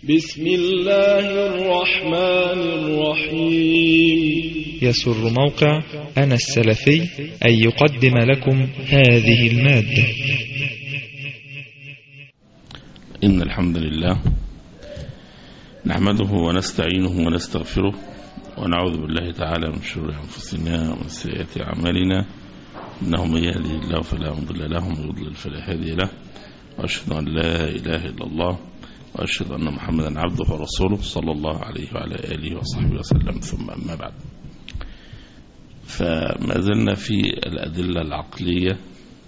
بسم الله الرحمن الرحيم يسر موقع أنا السلفي أن يقدم لكم هذه المادة إن الحمد لله نحمده ونستعينه ونستغفره ونعوذ بالله تعالى من شرور أنفسنا ومن سيئات أعمالنا إنه من يهده الله فلا مضل له ومن يضلل فلا هادي له وأشهد أن لا إله إلا الله وأشهد أن محمدا عبده ورسوله صلى الله عليه وعلى آله وصحبه وسلم ثم أما بعد فما زلنا في الأدلة العقلية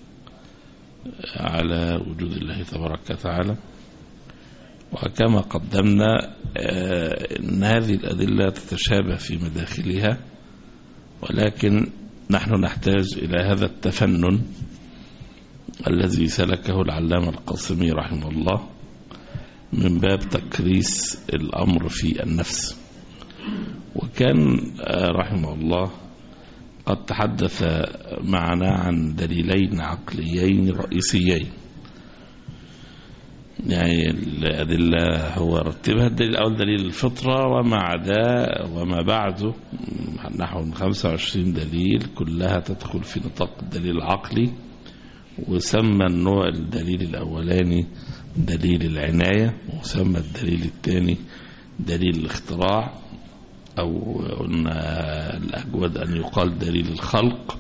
على وجود الله تبارك وتعالى وكما قدمنا أن هذه الأدلة تتشابه في مداخلها ولكن نحن نحتاج إلى هذا التفنن الذي سلكه العلامة القاسمي رحمه الله من باب تكريس الأمر في النفس وكان رحمه الله قد تحدث معنا عن دليلين عقليين رئيسيين يعني الأدلة هو رتبها الدليل الأول دليل الفطرة وما عدا وما بعده نحو 25 دليل كلها تدخل في نطاق الدليل العقلي وسمى النوع الدليل الأولاني دليل العناية وسمى الدليل الثاني دليل الاختراع أو قلنا الأجود أن يقال دليل الخلق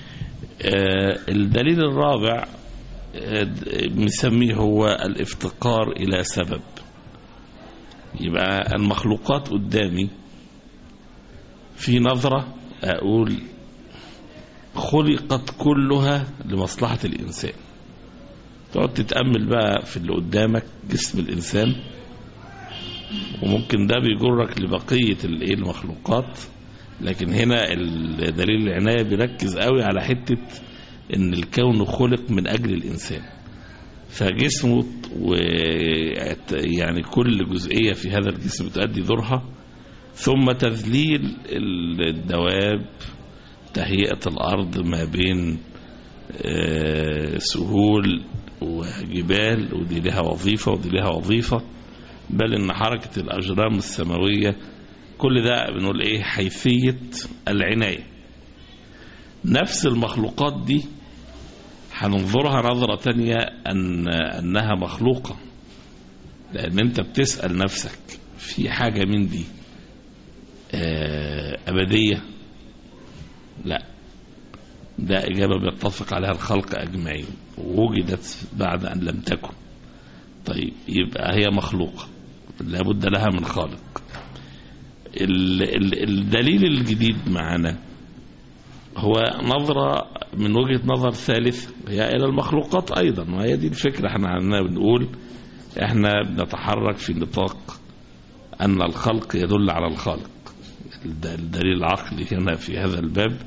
الدليل الرابع مسميه هو الافتقار إلى سبب يبقى المخلوقات قدامي في نظرة أقول خلقت كلها لمصلحة الإنسان تقعد تتأمل بقى في اللي قدامك جسم الإنسان وممكن ده بيجرك لبقية الايه المخلوقات لكن هنا دليل العناية بيركز قوي على حتة ان الكون خلق من اجل الانسان فجسمه و يعني كل جزئية في هذا الجسم تؤدي دورها ثم تذليل الدواب تهيئة الأرض ما بين سهول وجبال ودي لها وظيفة ودي لها وظيفة بل ان حركة الأجرام السماوية كل ده بنقول ايه حيثية العناية نفس المخلوقات دي هننظرها نظرة تانية أن أنها مخلوقة لأن أنت بتسأل نفسك في حاجة من دي أبدية لا ده إجابة بيتفق عليها الخلق أجمعين ووجدت بعد أن لم تكن طيب يبقى هي مخلوقة لابد لها من خالق الدليل الجديد معنا هو نظرة من وجهة نظر ثالث هي إلى المخلوقات أيضا وهي دي الفكرة احنا عندنا بنقول احنا بنتحرك في نطاق أن الخلق يدل على الخالق الدليل العقلي هنا في هذا الباب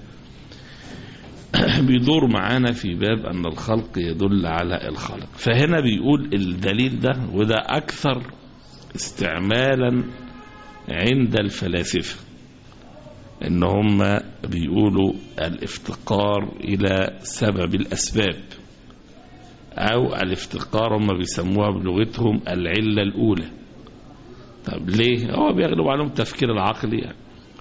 بيدور معانا في باب أن الخلق يدل على الخالق فهنا بيقول الدليل ده وده أكثر استعمالا عند الفلاسفة ان هم بيقولوا الافتقار الى سبب الاسباب او الافتقار هم بيسموها بلغتهم العلة الاولى طب ليه هو بيغلب عليهم التفكير العقلي يعني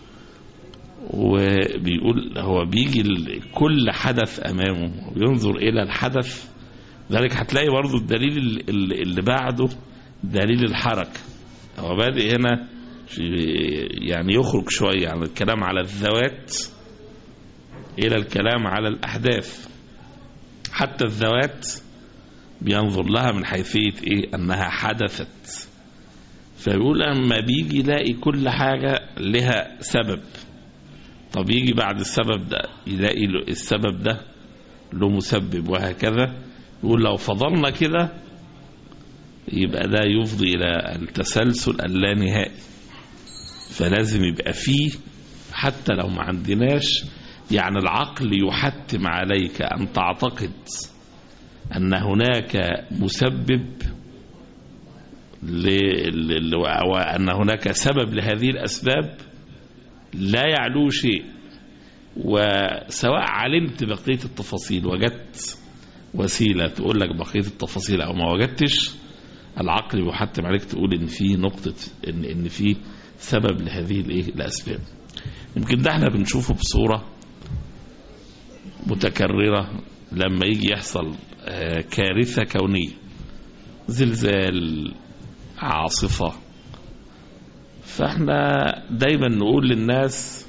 وبيقول هو بيجي كل حدث امامه وينظر الى الحدث ذلك هتلاقي برضو الدليل اللي بعده دليل الحركة هو بادئ هنا يعني يخرج شوية عن الكلام على الذوات إلى الكلام على الأحداث حتى الذوات بينظر لها من حيثية إيه أنها حدثت فبيقول أما بيجي يلاقي كل حاجة لها سبب طب يجي بعد السبب ده يلاقي السبب ده له مسبب وهكذا يقول لو فضلنا كده يبقى ده يفضي إلى التسلسل اللانهائي فلازم يبقى فيه حتى لو ما عندناش يعني العقل يحتم عليك أن تعتقد أن هناك مسبب وأن هناك سبب لهذه الأسباب لا يعلو شيء وسواء علمت بقية التفاصيل وجدت وسيلة تقول لك بقية التفاصيل أو ما وجدتش العقل بيحتم عليك تقول ان في نقطه ان ان في سبب لهذه الايه الاسباب يمكن ده احنا بنشوفه بصوره متكرره لما يجي يحصل آه، كارثه كونيه زلزال عاصفه فاحنا دايما نقول للناس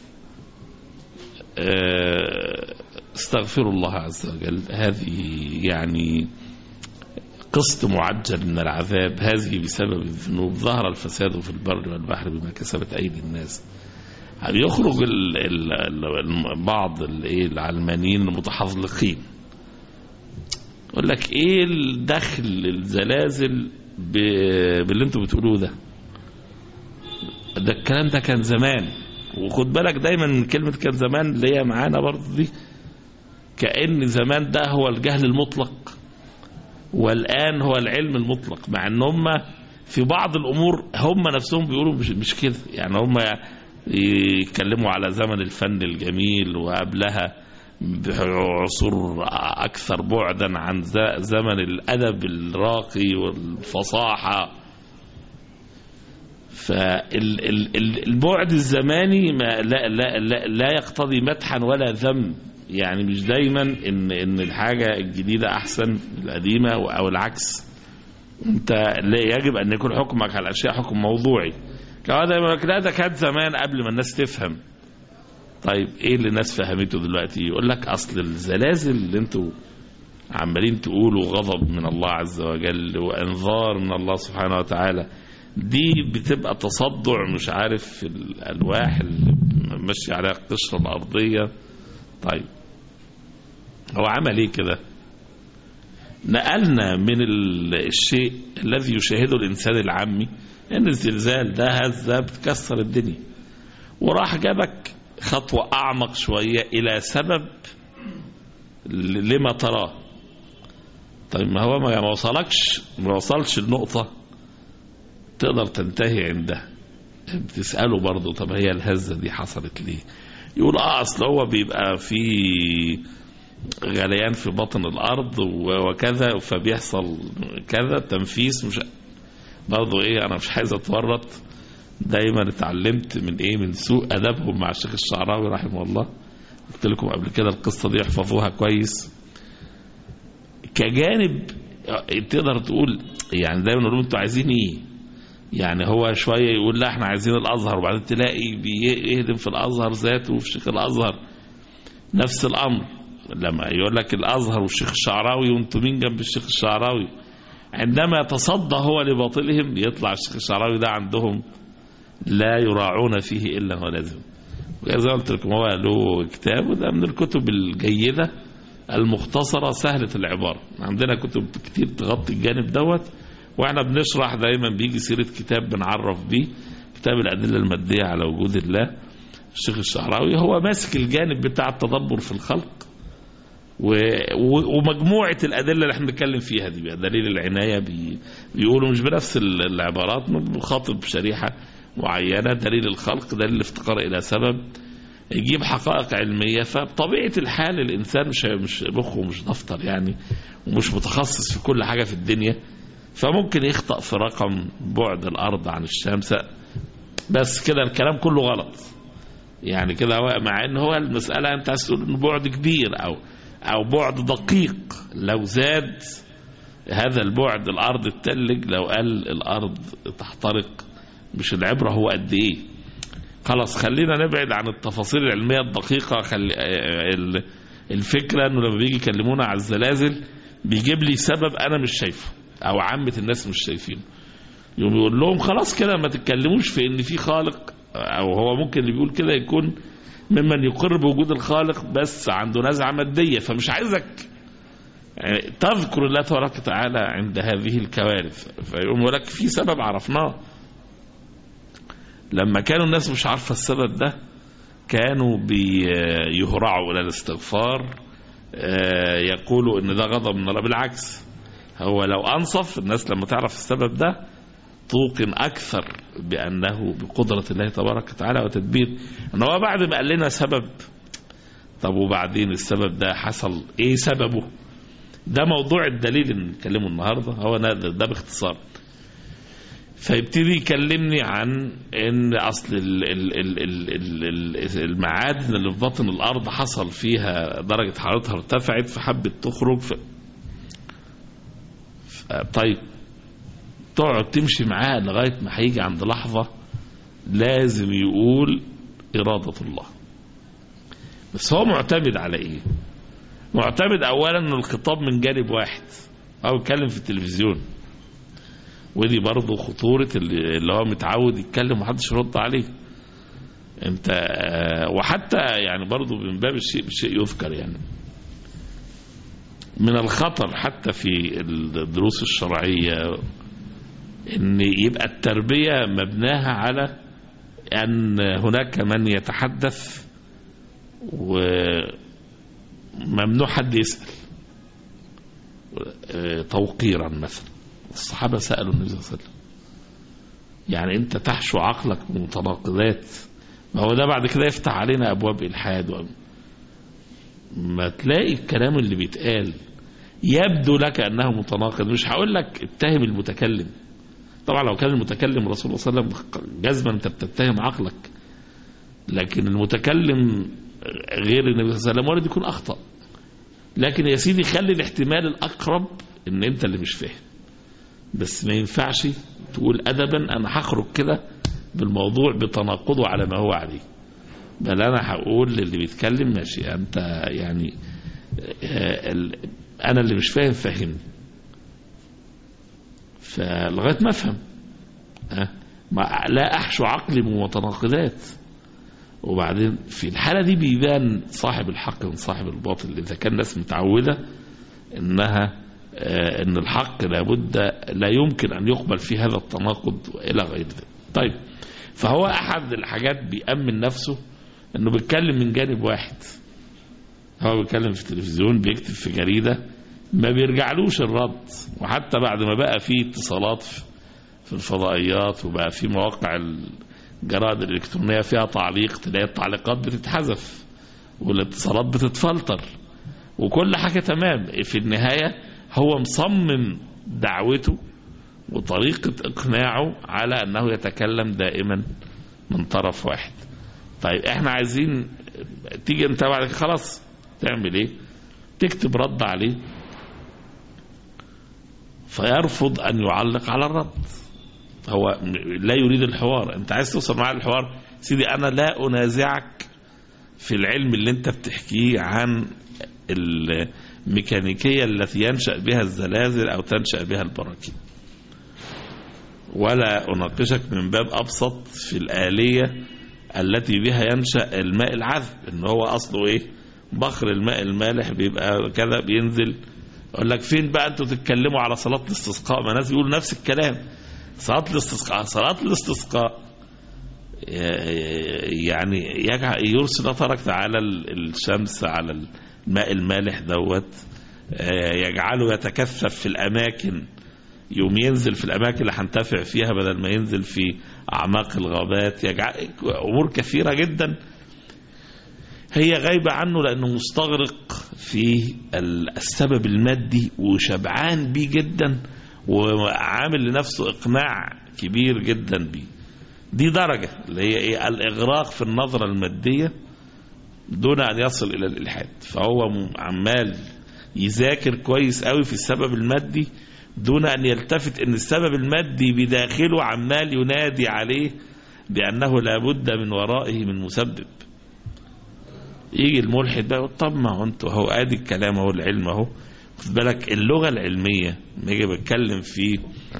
آه، استغفروا الله عز وجل هذه يعني قسط معجل من العذاب هذه بسبب الذنوب ظهر الفساد في البر والبحر بما كسبت ايدي الناس يخرج ال ال ال بعض الايه العلمانيين المتحذلقين يقول لك ايه الدخل الزلازل ب- باللي انتوا بتقولوه ده ده الكلام ده كان زمان وخد بالك دايما من كلمة كان زمان اللي هي معانا برضه دي كأن زمان ده هو الجهل المطلق والآن هو العلم المطلق مع ان هم في بعض الأمور هم نفسهم بيقولوا مش, مش كده يعني هم يتكلموا على زمن الفن الجميل وقبلها بعصور أكثر بعدا عن ز- زمن الأدب الراقي والفصاحة فالبعد الزماني ما لا, لا, لا, لا يقتضي مدحا ولا ذم يعني مش دايما ان ان الحاجه الجديده احسن من القديمه او العكس انت لا يجب ان يكون حكمك على الاشياء حكم موضوعي كما دايما يقول لك لا ده كانت زمان قبل ما الناس تفهم طيب ايه اللي الناس فهمته دلوقتي يقول لك اصل الزلازل اللي انتوا عمالين تقولوا غضب من الله عز وجل وانذار من الله سبحانه وتعالى دي بتبقى تصدع مش عارف في الالواح اللي ماشي عليها القشره الارضيه طيب هو عمل ايه كده نقلنا من ال- الشيء الذي يشاهده الانسان العامي ان الزلزال ده هزه بتكسر الدنيا وراح جابك خطوه اعمق شويه الى سبب ل- لما تراه طيب ما هو ما ما وصلكش ما وصلش النقطه تقدر تنتهي عندها بتسأله برضه طب هي الهزة دي حصلت ليه يقول اه اصل هو بيبقى في غليان في بطن الارض و- وكذا فبيحصل كذا تنفيس مش برضه ايه انا مش عايز اتورط دايما اتعلمت من ايه من سوء ادبهم مع الشيخ الشعراوي رحمه الله قلت لكم قبل كده القصه دي احفظوها كويس كجانب تقدر تقول يعني دايما نقول انتوا عايزين ايه يعني هو شويه يقول لا احنا عايزين الازهر وبعدين تلاقي بيهدم في الازهر ذاته وفي شيخ الازهر نفس الامر لما يقول لك الازهر والشيخ الشعراوي وانتوا مين جنب الشيخ الشعراوي عندما يتصدى هو لباطلهم يطلع الشيخ الشعراوي ده عندهم لا يراعون فيه الا ما لازم زي ما قلت لكم هو له كتاب وده من الكتب الجيده المختصره سهله العباره عندنا كتب كتير تغطي الجانب دوت واحنا بنشرح دايما بيجي سيره كتاب بنعرف بيه كتاب الادله الماديه على وجود الله الشيخ الشعراوي هو ماسك الجانب بتاع التدبر في الخلق و... و... ومجموعه الادله اللي احنا بنتكلم فيها دي بقى دليل العنايه بي... بيقولوا مش بنفس ال- العبارات بخاطب شريحه معينه دليل الخلق دليل الافتقار الى سبب يجيب حقائق علميه فبطبيعه الحال الانسان مش مش مخه مش دفتر يعني ومش متخصص في كل حاجه في الدنيا فممكن يخطأ في رقم بعد الارض عن الشمس بس كده الكلام كله غلط يعني كده هو مع ان هو المساله انت عايز تقول انه بعد كبير او او بعد دقيق لو زاد هذا البعد الارض تتلج لو قل الارض تحترق مش العبره هو قد ايه خلاص خلينا نبعد عن التفاصيل العلميه الدقيقه خلي ال- الفكره انه لما بيجي يكلمونا على الزلازل بيجيب لي سبب انا مش شايفه او عامه الناس مش شايفينه يقوم يقول لهم خلاص كده ما تتكلموش في ان في خالق او هو ممكن اللي بيقول كده يكون ممن يقر بوجود الخالق بس عنده نزعه ماديه فمش عايزك يعني تذكر الله تبارك وتعالى عند هذه الكوارث فيقوم يقول لك في سبب عرفناه لما كانوا الناس مش عارفه السبب ده كانوا بيهرعوا الى الاستغفار آه، يقولوا ان ده غضب من الله بالعكس هو لو انصف الناس لما تعرف السبب ده توقن اكثر بانه بقدره الله تبارك وتعالى وتدبير ان هو بعد ما قال لنا سبب طب وبعدين السبب ده حصل ايه سببه ده موضوع الدليل اللي نتكلمه النهارده هو ده, ده باختصار فيبتدي يكلمني عن ان اصل ال- ال- ال- ال- ال- ال- المعادن اللي في باطن الارض حصل فيها درجه حرارتها ارتفعت فحبت تخرج ف... ف... طيب تقعد تمشي معاه لغايه ما هيجي عند لحظه لازم يقول اراده الله بس هو معتمد على ايه معتمد اولا ان الخطاب من جانب واحد او يتكلم في التلفزيون ودي برضه خطورة اللي اللي هو متعود يتكلم ومحدش يرد عليه انت آه، وحتى يعني برضه من باب الشيء بالشيء يذكر يعني من الخطر حتى في الدروس الشرعية ان يبقى التربية مبناها على ان هناك من يتحدث وممنوع حد يسأل آه، توقيرا مثلا الصحابة سألوا النبي صلى الله عليه وسلم يعني انت تحشو عقلك بمتناقضات ما هو ده بعد كده يفتح علينا ابواب الحاد و... ما تلاقي الكلام اللي بيتقال يبدو لك انه متناقض مش هقول لك اتهم المتكلم طبعا لو كان المتكلم رسول الله صلى الله عليه وسلم جزما انت بتتهم عقلك لكن المتكلم غير النبي صلى الله عليه وسلم وارد يكون اخطا لكن يا سيدي خلي الاحتمال الاقرب ان انت اللي مش فاهم بس ما ينفعش تقول ادبا انا هخرج كده بالموضوع بتناقضه على ما هو عليه بل انا هقول للي بيتكلم ماشي انت يعني آه، ال- انا اللي مش فاهم فهمني فلغايه ما افهم ها؟ ما لا احشو عقلي بمتناقضات وبعدين في الحاله دي بيبان صاحب الحق من صاحب الباطل اذا كان الناس متعوده انها آه، ان الحق لابد لا يمكن ان يقبل فيه هذا التناقض الى غير ذلك طيب فهو احد الحاجات بيأمن نفسه انه بيتكلم من جانب واحد هو بيتكلم في التلفزيون بيكتب في جريدة ما بيرجعلوش الرد وحتى بعد ما بقى في اتصالات في- في الفضائيات وبقى في مواقع الجرائد الإلكترونية فيها تعليق تلاقي التعليقات بتتحذف والاتصالات بتتفلتر وكل حاجة تمام في النهاية هو مصمم دعوته وطريقة إقناعه على أنه يتكلم دائما من طرف واحد طيب احنا عايزين تيجي انت بعد كده خلاص تعمل ايه تكتب رد عليه فيرفض ان يعلق على الرد هو م- لا يريد الحوار انت عايز توصل معاه الحوار سيدي انا لا انازعك في العلم اللي انت بتحكيه عن الميكانيكية التي ينشأ بها الزلازل او تنشأ بها البراكين ولا اناقشك من باب ابسط في الآلية التي بها ينشأ الماء العذب ان هو اصله ايه بخر الماء المالح بيبقى كذا بينزل يقول لك فين بقى انتوا تتكلموا على صلاة الاستسقاء ما ناس بيقولوا نفس الكلام صلاة الاستسقاء صلاة الاستسقاء يعني يجعل يرسل نطرك تعالى الشمس على الماء المالح دوت يجعله يتكثف في الأماكن يوم ينزل في الأماكن اللي هنتفع فيها بدل ما ينزل في أعماق الغابات يجعل أمور كثيرة جدا هي غايبة عنه لأنه مستغرق في السبب المادي وشبعان بيه جدا وعامل لنفسه إقناع كبير جدا بيه دي درجة اللي هي إيه الإغراق في النظرة المادية دون أن يصل إلى الإلحاد فهو عمال يذاكر كويس قوي في السبب المادي دون أن يلتفت أن السبب المادي بداخله عمال ينادي عليه بأنه لابد من ورائه من مسبب يجي الملحد بقى يقول طب ما هو انتوا هو ادي الكلام اهو العلم اهو خد بالك اللغه العلميه لما اجي بتكلم في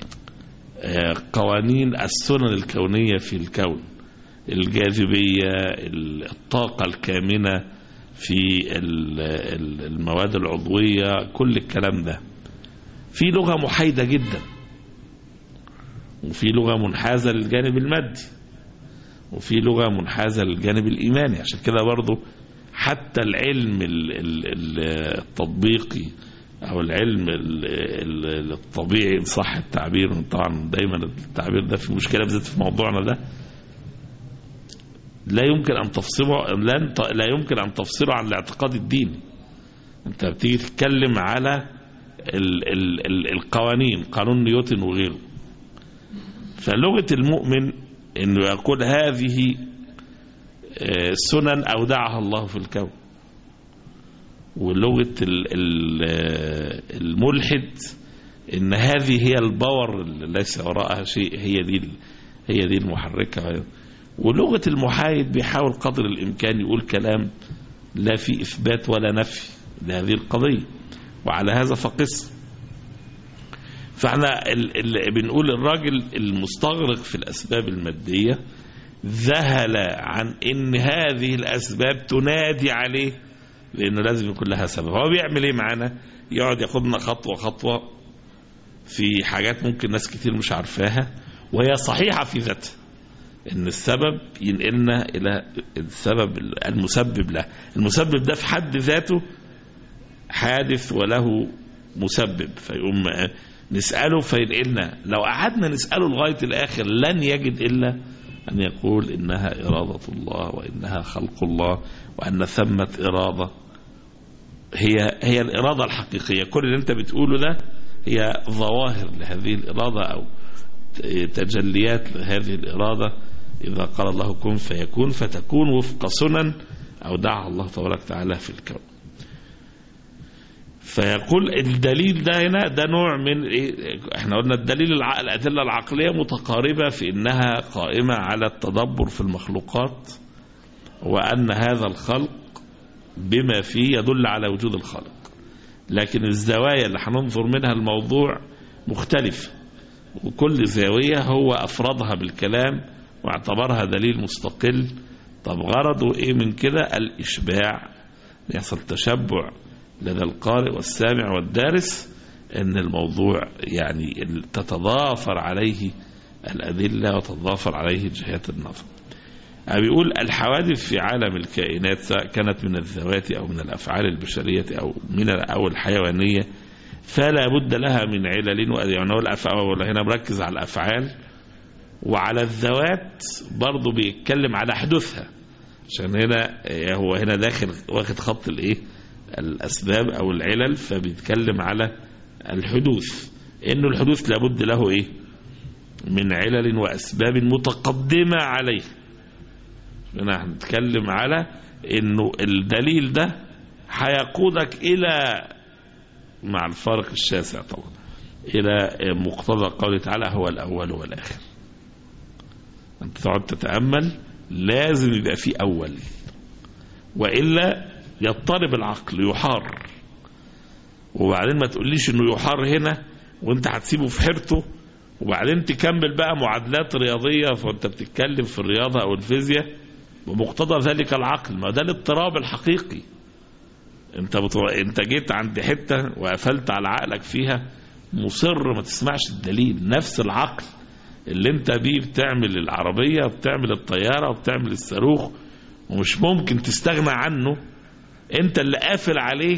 قوانين السنن الكونيه في الكون الجاذبيه الطاقه الكامنه في المواد العضويه كل الكلام ده في لغه محايده جدا وفي لغه منحازه للجانب المادي وفي لغه منحازه للجانب الايماني عشان كده برضه حتى العلم التطبيقي او العلم الطبيعي ان صح التعبير طبعا دايما التعبير ده في مشكله بالذات في موضوعنا ده لا يمكن ان تفصله لن لا يمكن ان تفصله عن الاعتقاد الديني انت بتيجي تتكلم على ال ال ال القوانين قانون نيوتن وغيره فلغة المؤمن انه يقول هذه آه، سنن اودعها الله في الكون ولغة ال- ال- آه، الملحد ان هذه هي الباور اللي ليس وراءها شيء هي دي ال- هي دي المحركة ولغة المحايد بيحاول قدر الامكان يقول كلام لا في اثبات ولا نفي لهذه القضية وعلى هذا فقس فاحنا ال- ال- بنقول الراجل المستغرق في الاسباب الماديه ذهل عن ان هذه الاسباب تنادي عليه لانه لازم يكون لها سبب هو بيعمل ايه معانا يقعد ياخدنا خطوه خطوه في حاجات ممكن ناس كتير مش عارفاها وهي صحيحه في ذاتها ان السبب ينقلنا الى السبب المسبب له المسبب ده في حد ذاته حادث وله مسبب فيقوم نسأله فينقلنا لو قعدنا نسأله لغاية الآخر لن يجد إلا أن يقول إنها إرادة الله وإنها خلق الله وأن ثمة إرادة هي هي الإرادة الحقيقية كل اللي أنت بتقوله ده هي ظواهر لهذه الإرادة أو تجليات لهذه الإرادة إذا قال الله كن فيكون فتكون وفق سنن أو دعا الله تبارك وتعالى في الكون فيقول الدليل ده هنا ده نوع من إيه؟ احنا قلنا الدليل الع... الأدلة العقلية متقاربة في إنها قائمة على التدبر في المخلوقات وأن هذا الخلق بما فيه يدل على وجود الخالق لكن الزوايا اللي هننظر منها الموضوع مختلفة وكل زاوية هو أفردها بالكلام واعتبرها دليل مستقل طب غرضه إيه من كده الإشباع يحصل تشبع لدى القارئ والسامع والدارس ان الموضوع يعني تتضافر عليه الأدلة وتتضافر عليه جهات النظر بيقول الحوادث في عالم الكائنات سواء كانت من الذوات أو من الأفعال البشرية أو من أو الحيوانية فلا بد لها من علل يعني هو الأفعال هنا مركز على الأفعال وعلى الذوات برضه بيتكلم على حدوثها عشان هنا هو هنا داخل واخد خط الايه الأسباب أو العلل فبيتكلم على الحدوث إنه الحدوث لابد له إيه من علل وأسباب متقدمة عليه هنا هنتكلم على إنه الدليل ده هيقودك إلى مع الفرق الشاسع طبعا إلى مقتضى قوله تعالى هو الأول والآخر أنت تقعد تتأمل لازم يبقى فيه أول وإلا يضطرب العقل يحار وبعدين ما تقوليش انه يحار هنا وانت هتسيبه في حيرته وبعدين تكمل بقى معادلات رياضية فانت بتتكلم في الرياضة او الفيزياء بمقتضى ذلك العقل ما ده الاضطراب الحقيقي انت بتو... انت جيت عند حتة وقفلت على عقلك فيها مصر ما تسمعش الدليل نفس العقل اللي انت بيه بتعمل العربية وبتعمل الطيارة وبتعمل الصاروخ ومش ممكن تستغنى عنه انت اللي قافل عليه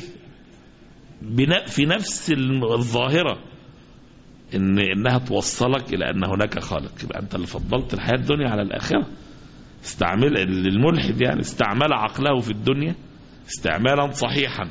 في نفس الظاهرة ان انها توصلك الى ان هناك خالق يبقى انت اللي فضلت الحياة الدنيا على الاخرة استعمل الملحد يعني استعمل عقله في الدنيا استعمالا صحيحا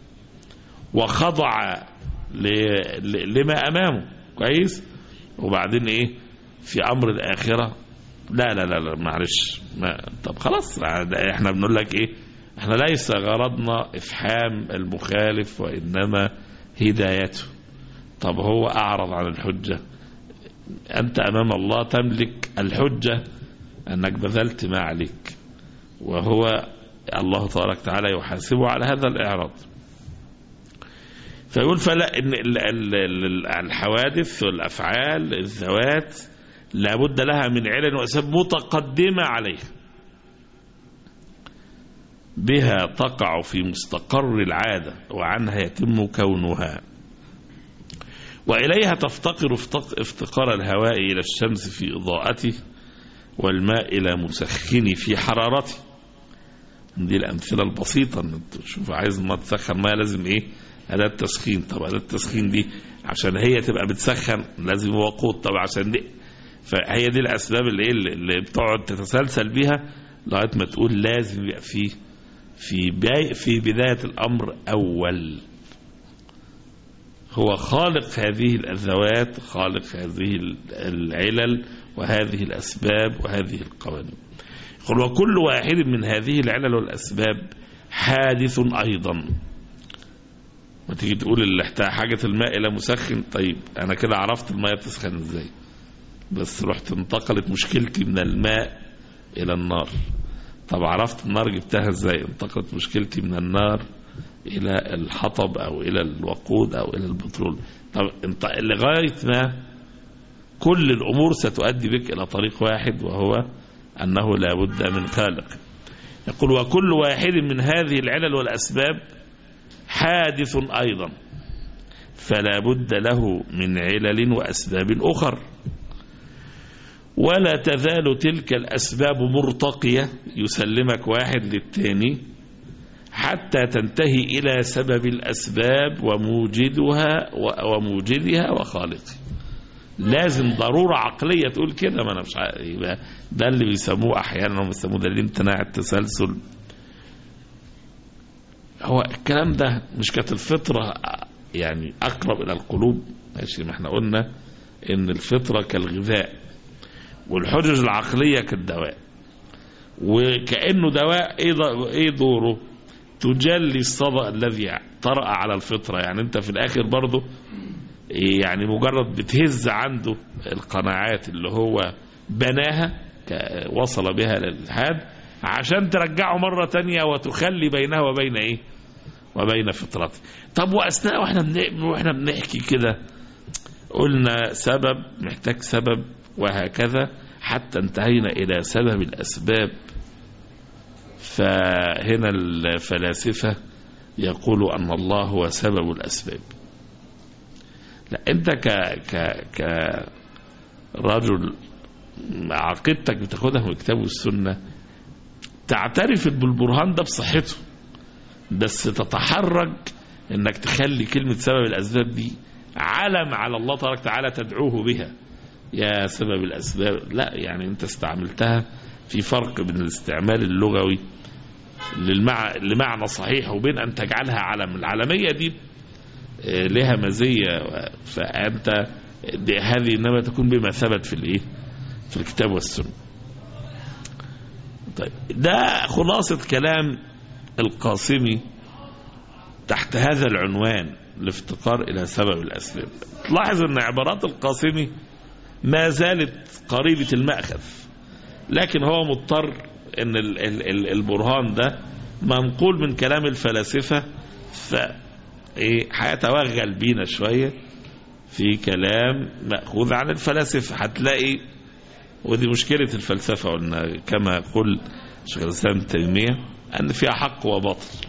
وخضع ل... ل... لما امامه كويس وبعدين ايه في امر الاخره لا لا لا, لا معلش ما طب خلاص احنا بنقول لك ايه احنا ليس غرضنا افحام المخالف وانما هدايته طب هو اعرض عن الحجه انت امام الله تملك الحجه انك بذلت ما عليك وهو الله تبارك وتعالى يحاسبه على هذا الاعراض فيقول فلا ان الحوادث والافعال الذوات لابد لها من علل واسباب متقدمه عليه بها تقع في مستقر العادة وعنها يتم كونها وإليها تفتقر افتقار الهواء إلى الشمس في إضاءته والماء إلى مسخن في حرارته دي الأمثلة البسيطة شوف عايز ما تسخن ما لازم إيه أداة تسخين طب أداة التسخين دي عشان هي تبقى بتسخن لازم وقود طب عشان دي فهي دي الأسباب اللي, إيه اللي بتقعد تتسلسل بيها لغاية ما تقول لازم يبقى فيه في في بداية الأمر أول هو خالق هذه الذوات خالق هذه العلل وهذه الأسباب وهذه القوانين يقول وكل واحد من هذه العلل والأسباب حادث أيضا ما تيجي تقول اللي حاجة الماء إلى مسخن طيب أنا كده عرفت الماء بتسخن إزاي بس رحت انتقلت مشكلتي من الماء إلى النار طب عرفت النار جبتها إزاي انتقلت مشكلتي من النار إلى الحطب أو إلى الوقود أو إلى البترول طب انت لغاية ما كل الأمور ستؤدي بك إلى طريق واحد وهو أنه لا بد من خالق يقول وكل واحد من هذه العلل والأسباب حادث أيضا فلا بد له من علل وأسباب أخر ولا تزال تلك الأسباب مرتقية يسلمك واحد للتاني حتى تنتهي إلى سبب الأسباب وموجدها وموجدها وخالقها لازم ضرورة عقلية تقول كده ما أنا مش عارف يبقى ده اللي بيسموه أحيانا هم بيسموه دليل امتناع التسلسل هو الكلام ده مش كانت الفطرة يعني أقرب إلى القلوب ماشي ما احنا قلنا إن الفطرة كالغذاء والحجج العقلية كالدواء وكأنه دواء ايه دوره تجلي الصدى الذي طرأ على الفطرة يعني انت في الاخر برضه يعني مجرد بتهز عنده القناعات اللي هو بناها وصل بها للإلحاد عشان ترجعه مرة تانية وتخلي بينه وبين ايه وبين فطرته طب وأثناء واحنا واحنا بنحكي كده قلنا سبب محتاج سبب وهكذا حتى انتهينا إلى سبب الأسباب فهنا الفلاسفة يقول أن الله هو سبب الأسباب لا أنت ك ك كرجل عقيدتك بتاخدها من الكتاب والسنة تعترف بالبرهان ده بصحته بس تتحرج انك تخلي كلمة سبب الأسباب دي علم على الله تبارك وتعالى تدعوه بها يا سبب الأسباب لا يعني أنت استعملتها في فرق بين الاستعمال اللغوي للمع... لمعنى صحيح وبين أن تجعلها علم العالمية دي لها مزية فأنت دي هذه إنما تكون بما ثبت في الإيه في الكتاب والسنة طيب ده خلاصة كلام القاسمي تحت هذا العنوان الافتقار إلى سبب الأسباب تلاحظ أن عبارات القاسمي ما زالت قريبة المأخذ لكن هو مضطر ان ال ال ال البرهان ده منقول من كلام الفلاسفة ف هيتوغل بينا شوية في كلام مأخوذ عن الفلاسفة هتلاقي ودي مشكلة الفلسفة قلنا كما يقول شيخ الإسلام تيمية أن فيها حق وباطل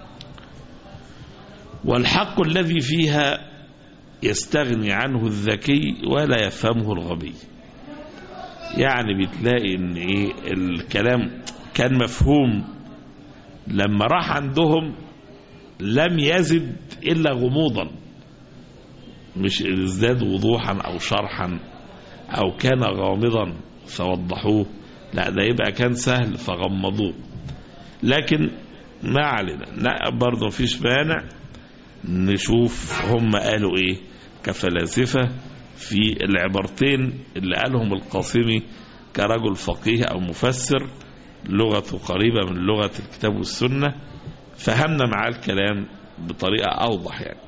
والحق الذي فيها يستغني عنه الذكي ولا يفهمه الغبي يعني بتلاقي ان ايه الكلام كان مفهوم لما راح عندهم لم يزد الا غموضا مش ازداد وضوحا او شرحا او كان غامضا فوضحوه لا ده يبقى كان سهل فغمضوه لكن ما علينا لا برضه مفيش مانع نشوف هم قالوا ايه كفلاسفة في العبارتين اللي قالهم القاسمي كرجل فقيه او مفسر لغته قريبة من لغة الكتاب والسنة فهمنا معاه الكلام بطريقة اوضح يعني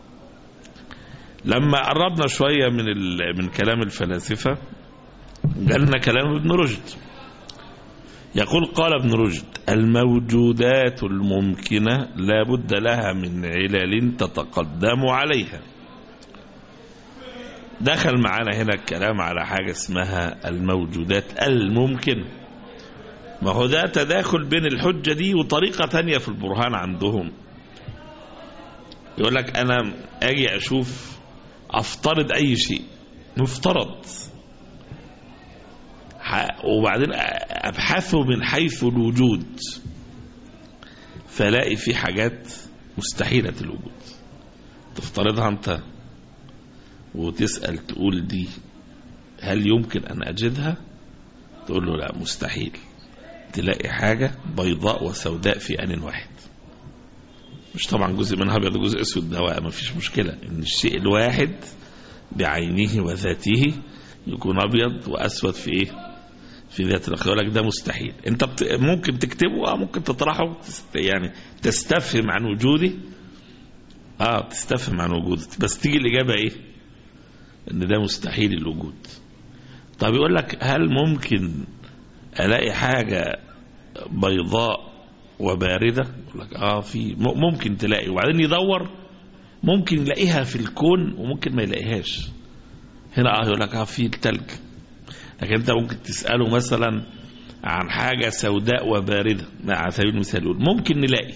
لما قربنا شوية من من كلام الفلاسفة جالنا كلام ابن رشد يقول قال ابن رشد الموجودات الممكنة لا بد لها من علل تتقدم عليها دخل معانا هنا الكلام على حاجة اسمها الموجودات الممكنة ما هو ده تداخل بين الحجة دي وطريقة تانية في البرهان عندهم يقول لك أنا أجي أشوف أفترض أي شيء مفترض وبعدين أبحثه من حيث الوجود فلاقي في حاجات مستحيلة الوجود تفترضها أنت وتسأل تقول دي هل يمكن أن أجدها تقول له لا مستحيل تلاقي حاجة بيضاء وسوداء في آن واحد مش طبعا جزء منها ابيض وجزء اسود ده ما فيش مشكله ان الشيء الواحد بعينه وذاته يكون ابيض واسود في ايه في ذات الاخر يقول لك ده مستحيل انت بت... ممكن تكتبه اه ممكن تطرحه تست... يعني تستفهم عن وجوده اه تستفهم عن وجوده بس تيجي الاجابه ايه ان ده مستحيل الوجود طب يقول لك هل ممكن الاقي حاجه بيضاء وبارده يقول لك اه في م- ممكن تلاقي وبعدين يدور ممكن يلاقيها في الكون وممكن ما يلاقيهاش هنا اه يقول لك اه في التلج لكن انت ممكن تساله مثلا عن حاجه سوداء وبارده على سبيل المثال يقول ممكن نلاقي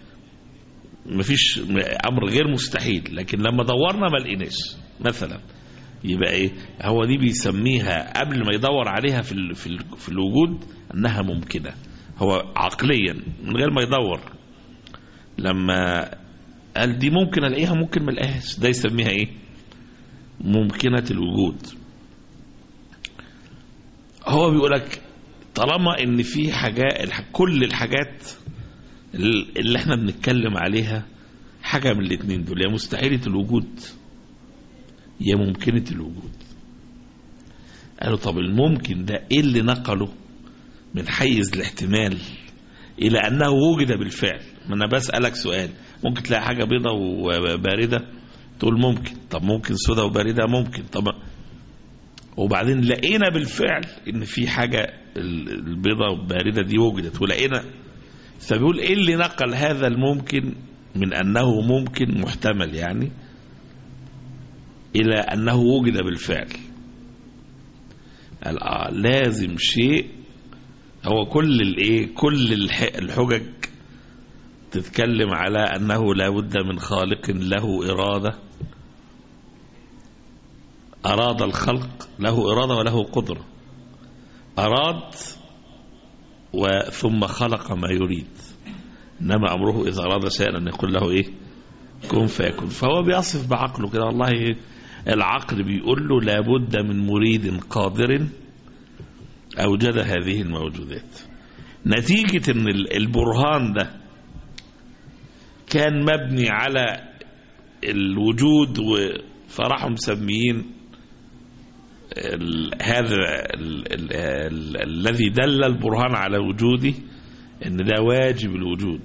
مفيش امر غير مستحيل لكن لما دورنا ما لقيناش مثلا يبقى ايه هو دي بيسميها قبل ما يدور عليها في ال في, ال في الوجود انها ممكنه هو عقليا من غير ما يدور لما قال دي ممكن الاقيها ممكن ما الاقيهاش ده يسميها ايه ممكنه الوجود هو بيقول لك طالما ان في حاجات الح- كل الحاجات ال- اللي احنا بنتكلم عليها حاجه من الاثنين دول يا مستحيله الوجود يا ممكنه الوجود قالوا طب الممكن ده ايه اللي نقله من حيز الاحتمال الى انه وجد بالفعل ما انا بسالك سؤال ممكن تلاقي حاجه بيضة وبارده تقول ممكن طب ممكن سودة وبارده ممكن طب وبعدين لقينا بالفعل ان في حاجه ال- البيضة والبارده دي وجدت ولقينا فبيقول ايه اللي نقل هذا الممكن من انه ممكن محتمل يعني الى انه وجد بالفعل قال آه لازم شيء هو كل الايه كل الح- الحجج تتكلم على انه لا بد من خالق له اراده اراد الخلق له اراده وله قدره اراد وثم خلق ما يريد انما امره اذا اراد شيئا ان يقول له ايه كن فيكون فهو بيصف بعقله كده والله العقل بيقول له لابد من مريد قادر اوجد هذه الموجودات نتيجة ان ال- البرهان ده كان مبني على الوجود و- فراحوا مسميين ال- هذا ال- ال- ال- الذي دل البرهان على وجوده ان ده واجب الوجود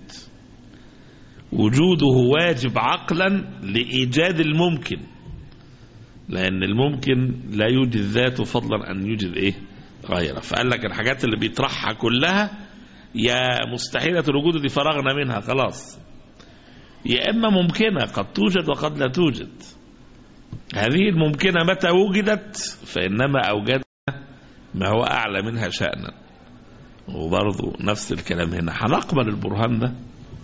وجوده واجب عقلا لإيجاد الممكن لأن الممكن لا يوجد ذاته فضلا أن يوجد إيه غيره فقال لك الحاجات اللي بيطرحها كلها يا مستحيلة الوجود دي فرغنا منها خلاص يا إما ممكنة قد توجد وقد لا توجد هذه الممكنة متى وجدت فإنما أوجدنا ما هو أعلى منها شأنا وبرضه نفس الكلام هنا هنقبل البرهان ده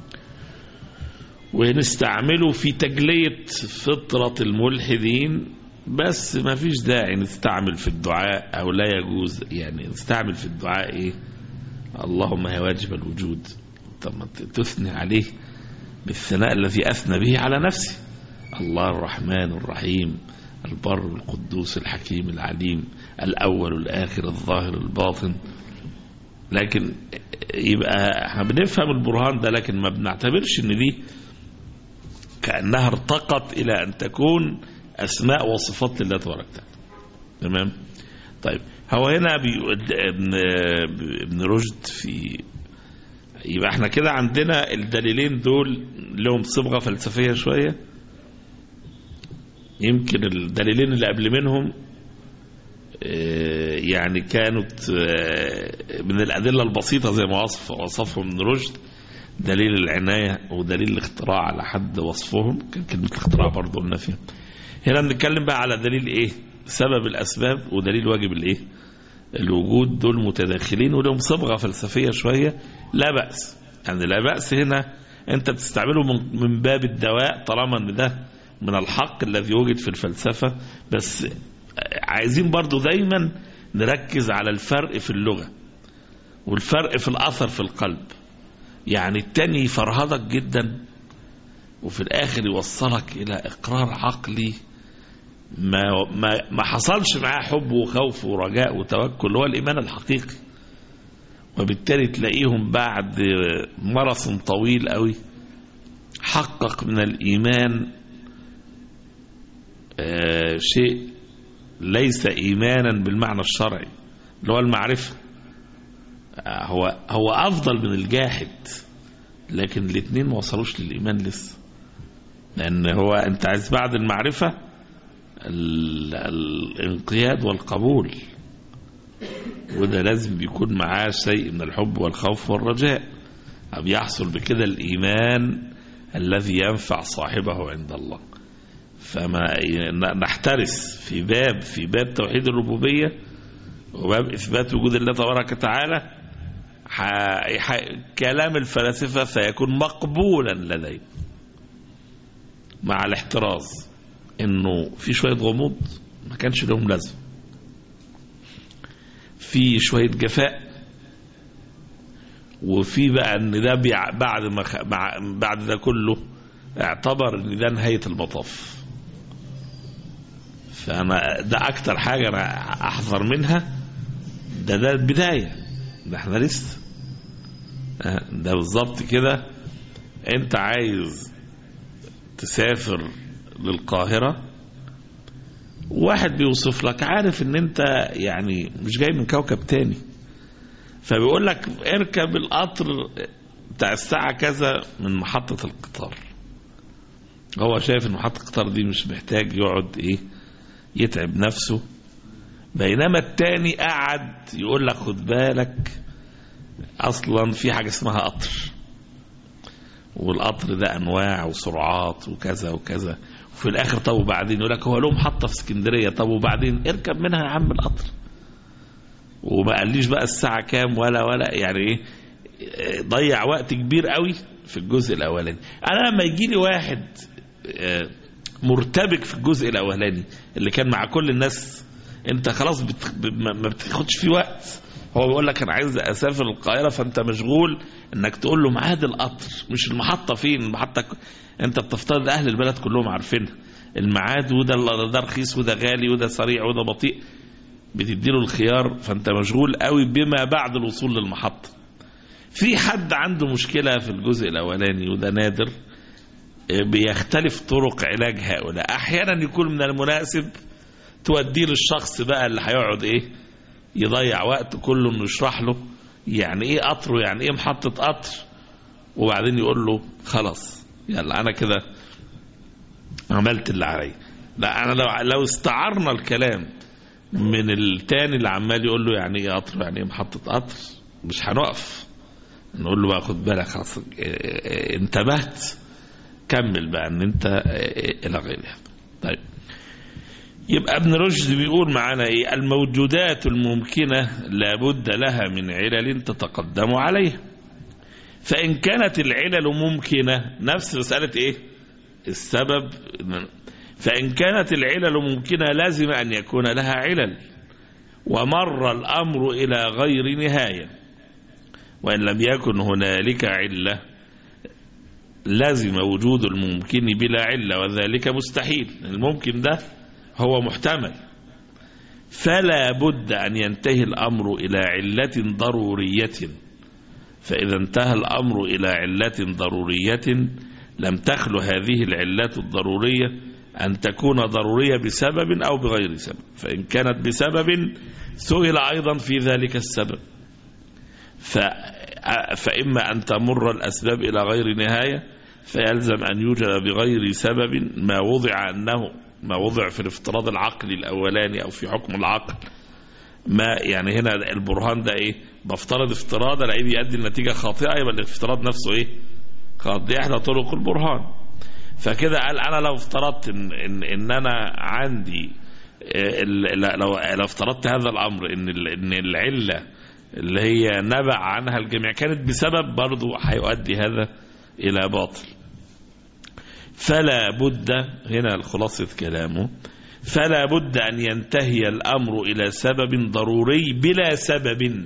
ونستعمله في تجلية فطرة الملحدين بس ما فيش داعي نستعمل في الدعاء أو لا يجوز يعني نستعمل في الدعاء إيه اللهم يا واجب الوجود طب ما تثني عليه بالثناء الذي أثنى به على نفسه الله الرحمن الرحيم البر القدوس الحكيم العليم الأول الآخر الظاهر الباطن لكن يبقى احنا بنفهم البرهان ده لكن ما بنعتبرش ان دي كأنها ارتقت إلى أن تكون أسماء وصفات لله تبارك وتعالى تمام طيب هو هنا بيقول ابن ابن رشد في يبقى احنا كده عندنا الدليلين دول لهم صبغة فلسفية شوية يمكن الدليلين اللي قبل منهم اه، يعني كانت اه، من الأدلة البسيطة زي ما وصف وصفهم ابن رشد دليل العناية ودليل الاختراع على حد وصفهم كان كلمة الاختراع برضه قلنا فيها هنا بنتكلم بقى على دليل ايه سبب الأسباب ودليل واجب الايه الوجود دول متداخلين ولهم صبغة فلسفية شوية لا بأس يعني لا بأس هنا انت بتستعمله من من باب الدواء طالما ان ده من الحق الذي وجد في الفلسفة بس عايزين برضو دايما نركز على الفرق في اللغة والفرق في الأثر في القلب يعني التاني يفرهدك جدا وفي الآخر يوصلك إلى إقرار عقلي ما ما ما حصلش معاه حب وخوف ورجاء وتوكل هو الإيمان الحقيقي وبالتالي تلاقيهم بعد مرض طويل قوي حقق من الإيمان آه، شيء ليس إيمانا بالمعنى الشرعي اللي هو المعرفة آه، هو هو أفضل من الجاحد لكن الاثنين ما وصلوش للإيمان لسه لأن هو أنت عايز بعد المعرفة ال- الانقياد والقبول وده لازم بيكون معاه شيء من الحب والخوف والرجاء أو يحصل بكده الإيمان الذي ينفع صاحبه عند الله فما ن- نحترس في باب في باب توحيد الربوبية وباب إثبات وجود الله تبارك وتعالى ح- ح- كلام الفلاسفة سيكون مقبولا لدي مع الاحتراز انه في شوية غموض ما كانش لهم لازم في شوية جفاء وفي بقى ان ده بيع- بعد ما خ- مع- بعد ده كله اعتبر ان ده نهاية المطاف فانا ده اكتر حاجة انا احذر منها ده ده البداية ده احنا لسه آه، ده بالظبط كده انت عايز تسافر للقاهرة واحد بيوصف لك عارف ان انت يعني مش جاي من كوكب تاني فبيقول لك اركب القطر بتاع الساعة كذا من محطة القطار هو شايف ان محطة القطار دي مش محتاج يقعد ايه يتعب نفسه بينما التاني قعد يقول لك خد بالك اصلا في حاجة اسمها قطر والقطر ده انواع وسرعات وكذا وكذا وفي الاخر طب وبعدين يقول لك هو له محطه في اسكندريه طب وبعدين اركب منها يا عم القطر وما قاليش بقى الساعه كام ولا ولا يعني ايه إيه، ضيع وقت كبير قوي في الجزء الاولاني انا لما يجي لي واحد آه، مرتبك في الجزء الاولاني اللي كان مع كل الناس انت خلاص بت... ب- ما ما بتاخدش فيه وقت هو بيقول لك انا عايز اسافر القاهره فانت مشغول انك تقول له ميعاد القطر مش المحطه فين المحطه ك... انت بتفترض اهل البلد كلهم عارفينها الميعاد وده ده رخيص وده غالي وده سريع وده بطيء بتديله الخيار فانت مشغول قوي بما بعد الوصول للمحطه في حد عنده مشكله في الجزء الاولاني وده نادر بيختلف طرق علاج هؤلاء احيانا يكون من المناسب توديه للشخص بقى اللي هيقعد ايه يضيع وقت كله انه يشرح له يعني ايه قطر ويعني ايه محطة قطر وبعدين يقول له خلاص يلا انا كده عملت اللي عليا لا انا لو لو استعرنا الكلام من التاني اللي عمال يقول له يعني ايه قطر يعني ايه محطة قطر مش هنقف نقول له بقى خد بالك خلاص اه، اه، انتبهت كمل بقى ان انت اه، اه، الى غير هذا طيب يبقى ابن رشد بيقول معانا ايه الموجودات الممكنة لابد لها من علل تتقدم عليها فإن كانت العلل ممكنة نفس مسألة ايه السبب فإن كانت العلل ممكنة لازم أن يكون لها علل ومر الأمر إلى غير نهاية وإن لم يكن هنالك علة لازم وجود الممكن بلا علة وذلك مستحيل الممكن ده هو محتمل فلا بد أن ينتهي الأمر إلى علة ضرورية فإذا انتهى الأمر إلى علة ضرورية لم تخل هذه العلات الضرورية أن تكون ضرورية بسبب أو بغير سبب فإن كانت بسبب سئل أيضا في ذلك السبب ف... فإما أن تمر الأسباب إلى غير نهاية فيلزم أن يوجد بغير سبب ما وضع أنه ما وضع في الافتراض العقلي الأولاني أو في حكم العقل ما يعني هنا البرهان ده إيه بفترض افتراض الاقيه بيؤدي النتيجة خاطئة يبقى الافتراض نفسه إيه خاطئ دي إحدى طرق البرهان فكده قال أنا لو افترضت إن, إن, إن أنا عندي ال- ل- لو لو افترضت هذا الأمر إن ال- إن العلة اللي هي نبع عنها الجميع كانت بسبب برضو هيؤدي هذا إلى باطل فلا بد هنا خلاصة كلامه فلا بد أن ينتهي الأمر إلى سبب ضروري بلا سبب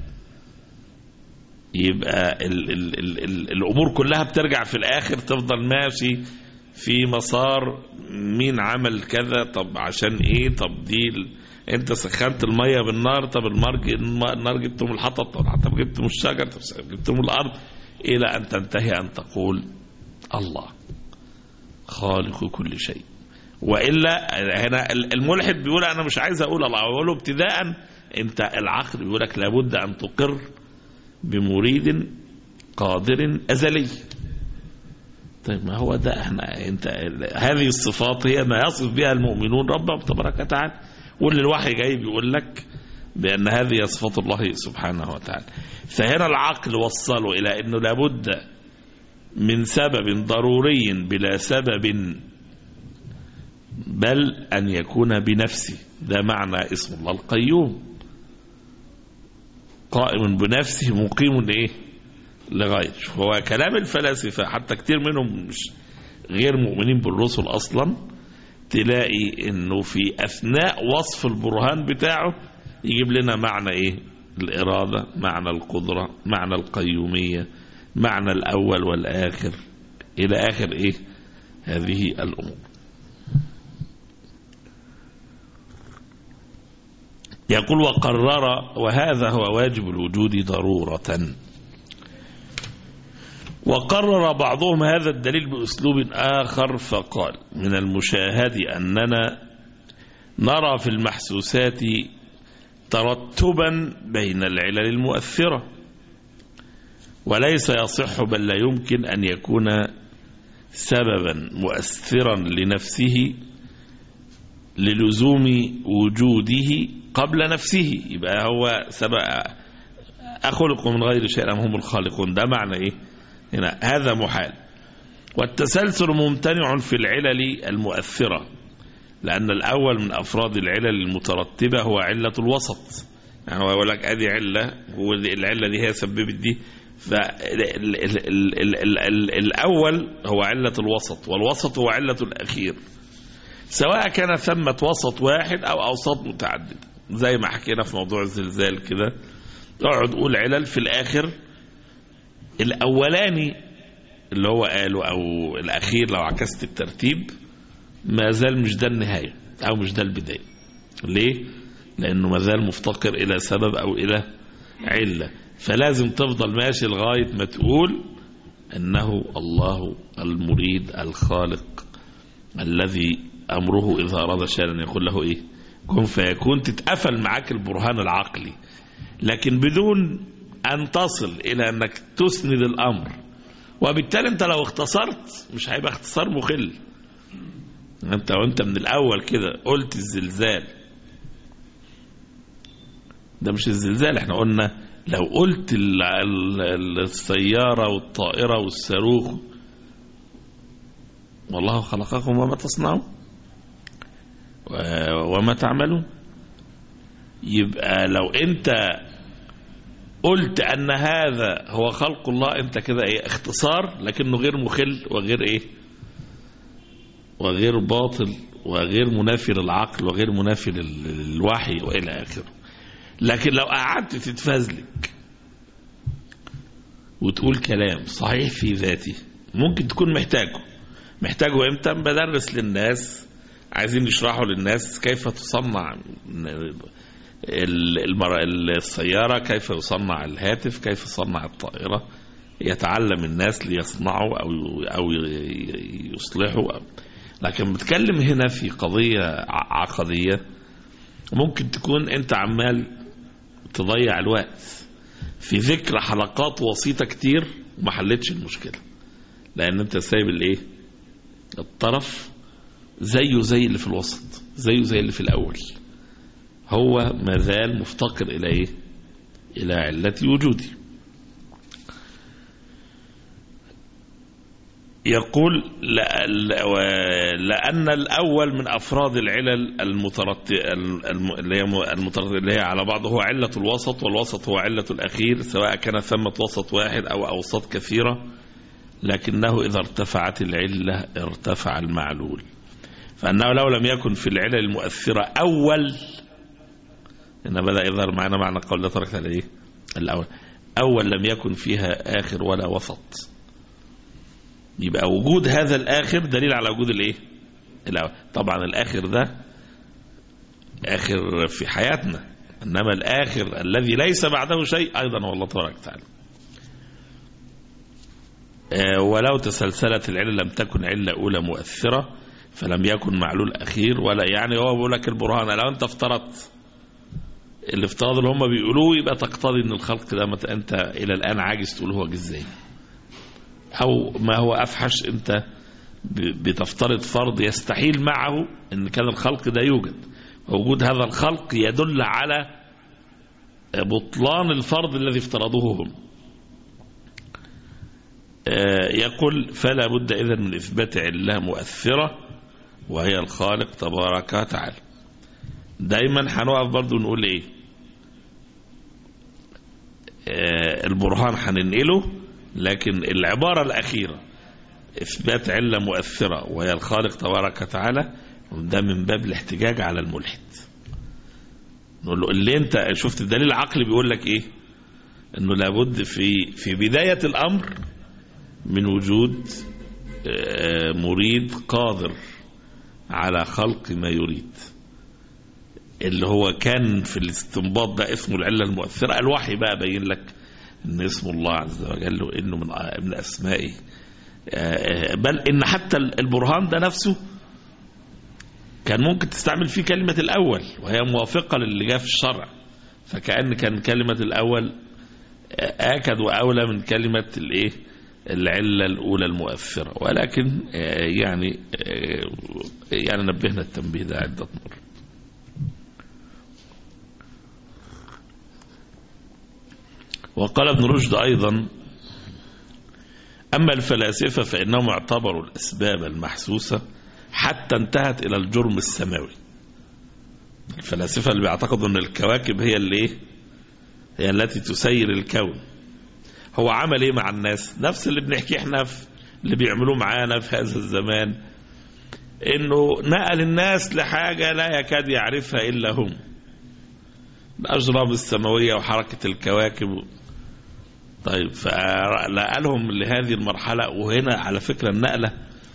يبقى ال ال ال ال الأمور كلها بترجع في الآخر تفضل ماشي في مسار مين عمل كذا طب عشان ايه طب دي ال... انت سخنت المية بالنار طب المرج النار جبته من الحطب طب الحطب جبته من الشجر طب جبته من الأرض إلى أن تنتهي أن تقول الله خالق كل شيء والا هنا الملحد بيقول انا مش عايز اقول الله اقوله ابتداء انت العقل بيقول لك لابد ان تقر بمريد قادر ازلي طيب ما هو ده احنا انت هذه الصفات هي ما يصف بها المؤمنون ربهم تبارك وتعالى واللي الوحي جاي بيقول لك بان هذه صفات الله سبحانه وتعالى فهنا العقل وصله الى انه لابد من سبب ضروري بلا سبب بل أن يكون بنفسه ده معنى اسم الله القيوم قائم بنفسه مقيم لإيه لغيره هو كلام الفلاسفة حتى كتير منهم مش غير مؤمنين بالرسل أصلا تلاقي انه في اثناء وصف البرهان بتاعه يجيب لنا معنى ايه الارادة معنى القدرة معنى القيومية معنى الاول والاخر الى اخر ايه هذه الامور يقول وقرر وهذا هو واجب الوجود ضرورة وقرر بعضهم هذا الدليل بأسلوب آخر فقال من المشاهد أننا نرى في المحسوسات ترتبا بين العلل المؤثرة وليس يصح بل لا يمكن أن يكون سببا مؤثرا لنفسه للزوم وجوده قبل نفسه يبقى هو سبب أخلق من غير شيء أم هم الخالقون ده معنى إيه هنا هذا محال والتسلسل ممتنع في العلل المؤثرة لأن الأول من أفراد العلل المترتبة هو علة الوسط يعني هو يقول لك أدي علة والعلة دي هي سببت دي فالأول هو علة الوسط والوسط هو علة الأخير سواء كان ثمة وسط واحد أو أوساط متعددة زي ما حكينا في موضوع الزلزال كده اقعد قول علل في الآخر الأولاني اللي هو قاله أو الأخير لو عكست الترتيب ما زال مش ده النهاية أو مش ده البداية ليه؟ لأنه ما زال مفتقر إلى سبب أو إلى علة فلازم تفضل ماشي لغاية ما تقول أنه الله المريد الخالق الذي أمره إذا أراد شيئا يقول له إيه كن فيكون تتقفل معاك البرهان العقلي لكن بدون أن تصل إلى أنك تسند الأمر وبالتالي أنت لو اختصرت مش هيبقى اختصار مخل أنت وأنت من الأول كده قلت الزلزال ده مش الزلزال احنا قلنا لو قلت ال- ال- السيارة والطائرة والصاروخ والله خلقكم وما تصنعون و- وما تعملون يبقى لو انت قلت ان هذا هو خلق الله انت كده ايه اختصار لكنه غير مخل وغير ايه وغير باطل وغير منافي للعقل وغير منافي لل- للوحي والى اخره لكن لو قعدت تتفزلك وتقول كلام صحيح في ذاته ممكن تكون محتاجه محتاجه امتى بدرس للناس عايزين يشرحوا للناس كيف تصنع ال- المر... السيارة كيف يصنع الهاتف كيف يصنع الطائرة يتعلم الناس ليصنعوا أو أو ي- يصلحوا أو لكن بتكلم هنا في قضية ع- عقدية ممكن تكون أنت عمال تضيع الوقت في ذكر حلقات وسيطة كتير وما حلتش المشكلة لأن أنت سايب الإيه؟ الطرف زيه زي اللي في الوسط زيه زي اللي في الأول هو ما زال مفتقر إلى إيه؟ إلى علة وجودي يقول لا- لا- و- لأن الأول من أفراد العلل المترت... الم- اللي هي المترت... اللي هي على بعض هو علة الوسط والوسط هو علة الأخير سواء كان ثمة وسط واحد أو أوساط كثيرة لكنه إذا ارتفعت العلة ارتفع المعلول فأنه لو لم يكن في العلل المؤثرة أول هنا بدأ يظهر معنا معنى قول لا تركت على إيه الأول أول لم يكن فيها آخر ولا وسط يبقى وجود هذا الآخر دليل على وجود الإيه الأول طبعا الآخر ده آخر في حياتنا إنما الآخر الذي ليس بعده شيء أيضا هو الله تبارك وتعالى آه، ولو تسلسلت العلة لم تكن علة أولى مؤثرة فلم يكن معلول أخير ولا يعني هو بيقول لك البرهان لو أنت افترضت الافتراض اللي هم بيقولوه يبقى تقتضي ان الخلق ده مت- انت الى الان عاجز تقول هو جه ازاي او ما هو افحش انت ب- بتفترض فرض يستحيل معه ان كان الخلق ده يوجد وجود هذا الخلق يدل على بطلان الفرض الذي افترضوه هم آه، يقول فلا بد إذن من إثبات علة مؤثرة وهي الخالق تبارك وتعالى دايما هنقف برضو نقول ايه آه، البرهان هننقله لكن العبارة الأخيرة إثبات علة مؤثرة وهي الخالق تبارك وتعالى ده من باب الاحتجاج على الملحد نقول له اللي انت شفت الدليل العقلي بيقول لك ايه انه لابد في في بداية الامر من وجود آه، مريد قادر على خلق ما يريد اللي هو كان في الاستنباط ده اسمه العلة المؤثرة الوحي بقى بين لك ان اسم الله عز وجل وانه من من اسمائه آه، بل ان حتى البرهان ده نفسه كان ممكن تستعمل فيه كلمة الأول وهي موافقة للي جاء في الشرع فكأن كان كلمة الأول آكد وأولى من كلمة الإيه العلة الأولى المؤثرة ولكن آه، يعني آه، يعني نبهنا التنبيه ده عدة مرات وقال ابن رشد أيضا أما الفلاسفة فإنهم اعتبروا الأسباب المحسوسة حتى انتهت إلى الجرم السماوي الفلاسفة اللي بيعتقدوا أن الكواكب هي اللي إيه؟ هي التي تسير الكون هو عمل إيه مع الناس نفس اللي بنحكيه احنا في اللي بيعملوه معانا في هذا الزمان انه نقل الناس لحاجة لا يكاد يعرفها إلا هم الأجرام السماوية وحركة الكواكب طيب فنقلهم لهذه المرحلة وهنا على فكرة النقلة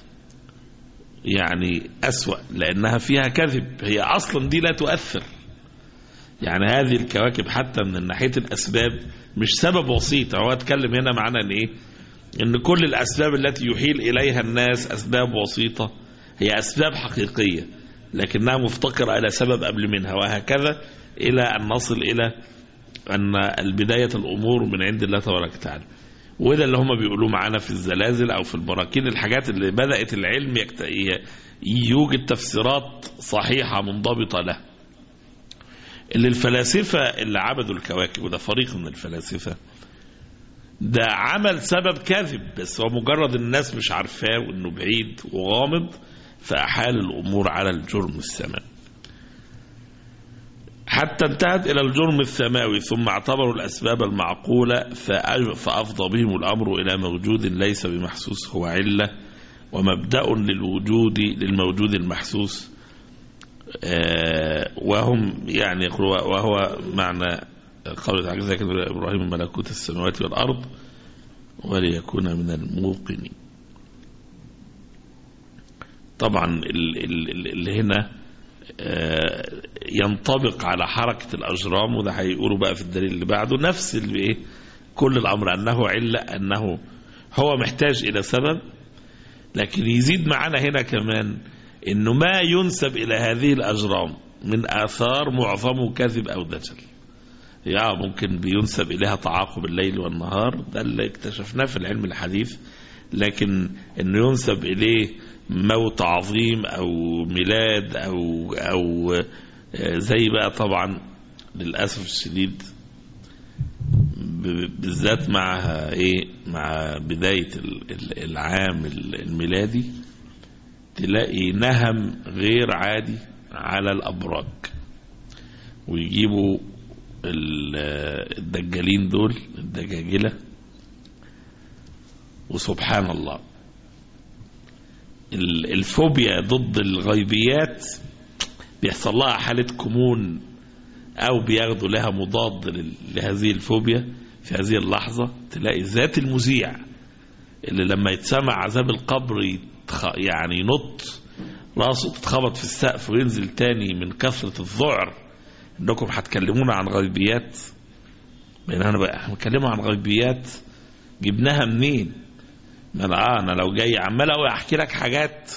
يعني أسوأ لأنها فيها كذب هي أصلا دي لا تؤثر يعني هذه الكواكب حتى من ناحية الأسباب مش سبب وسيط هو اتكلم هنا معنا ان ايه ان كل الأسباب التي يحيل إليها الناس أسباب وسيطة هي أسباب حقيقية لكنها مفتقرة إلى سبب قبل منها وهكذا إلى أن نصل إلى أن البداية الأمور من عند الله تبارك وتعالى وده اللي هم بيقولوه معانا في الزلازل أو في البراكين الحاجات اللي بدأت العلم يكت... ي- يوجد تفسيرات صحيحة منضبطة له اللي الفلاسفة اللي عبدوا الكواكب وده فريق من الفلاسفة ده عمل سبب كاذب بس هو مجرد الناس مش عارفاه وانه بعيد وغامض فأحال الأمور على الجرم السماوي حتى انتهت إلى الجرم السماوي ثم اعتبروا الأسباب المعقولة فأج- فأفضى بهم الأمر إلى موجود ليس بمحسوس هو علة ومبدأ للوجود للموجود المحسوس آه، وهم يعني يقولوا- وهو معنى قول تعالى ذلك إبراهيم ملكوت السماوات والأرض وليكون من الموقنين طبعا ال- ال- ال- اللي هنا آه، ينطبق على حركة الأجرام وده هيقولوا بقى في الدليل اللي بعده نفس اللي إيه كل الأمر أنه علة أنه هو محتاج إلى سبب لكن يزيد معنا هنا كمان أنه ما ينسب إلى هذه الأجرام من آثار معظمه كذب أو دجل يا ممكن بينسب إليها تعاقب الليل والنهار ده اللي اكتشفناه في العلم الحديث لكن أنه ينسب إليه موت عظيم أو ميلاد أو أو آه، زي بقى طبعا للأسف الشديد ب- بالذات مع ايه مع بداية ال- ال- العام ال- الميلادي تلاقي نهم غير عادي على الأبراج ويجيبوا ال- الدجالين دول الدجاجلة وسبحان الله ال- الفوبيا ضد الغيبيات بيحصل لها حالة كمون أو بياخدوا لها مضاد لل- لهذه الفوبيا في هذه اللحظة تلاقي ذات المذيع اللي لما يتسمع عذاب القبر يتخ... يعني ينط راسه تتخبط في السقف وينزل تاني من كثرة الذعر انكم هتكلمونا عن غيبيات بين انا بقى هنتكلموا عن غيبيات جبناها منين ما انا اه انا لو جاي عمال أقول احكي لك حاجات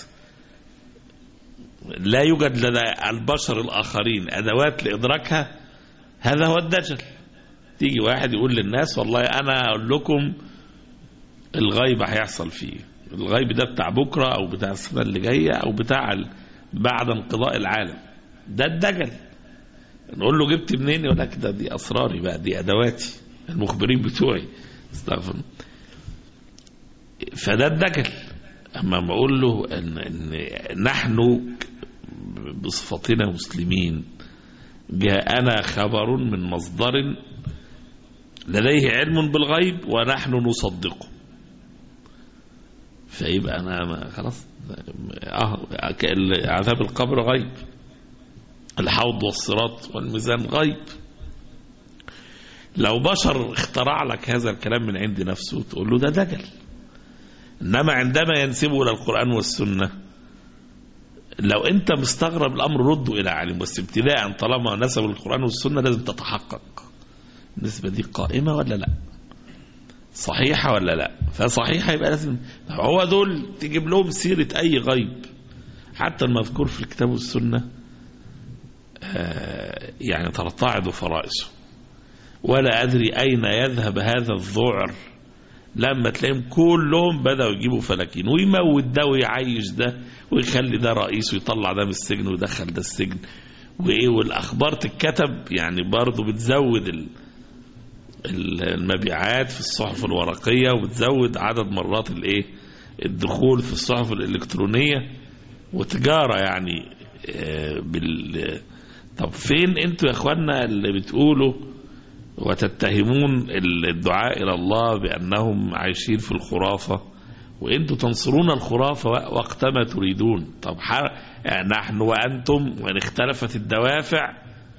لا يوجد لدى البشر الاخرين ادوات لادراكها هذا هو الدجل تيجي واحد يقول للناس والله انا اقول لكم الغيب هيحصل فيه الغيب ده بتاع بكره او بتاع السنه اللي جايه او بتاع ال- بعد انقضاء العالم ده الدجل نقول له جبت منين يقول لك ده دي اسراري بقى دي ادواتي المخبرين بتوعي استغفر الله. فده الدجل اما ما اقول له ان, إن نحن بصفتنا مسلمين جاءنا خبر من مصدر لديه علم بالغيب ونحن نصدقه فيبقى انا ما خلاص اه عذاب القبر غيب الحوض والصراط والميزان غيب لو بشر اخترع لك هذا الكلام من عند نفسه تقول له ده دجل انما عندما ينسبه الى القران والسنه لو انت مستغرب الامر رده الى عالم بس ابتداء طالما نسب القران والسنه لازم تتحقق النسبه دي قائمه ولا لا صحيحه ولا لا فصحيحه يبقى لازم هو دول تجيب لهم سيره اي غيب حتى المذكور في الكتاب والسنه آه، يعني ترتعد فرائسه ولا أدري أين يذهب هذا الذعر لما تلاقيهم كلهم بدأوا يجيبوا فلاكين ويموت ده ويعيش ده ويخلي ده رئيس ويطلع ده من السجن ويدخل ده السجن وإيه والأخبار تتكتب يعني برضه بتزود ال- ال- المبيعات في الصحف الورقية وبتزود عدد مرات الإيه الدخول في الصحف الإلكترونية وتجارة يعني آه، بال طب فين انتوا يا اخوانا اللي بتقولوا وتتهمون الدعاء الى الله بانهم عايشين في الخرافه وانتوا تنصرون الخرافه وقتما تريدون طب ح- يعني نحن وانتم وان اختلفت الدوافع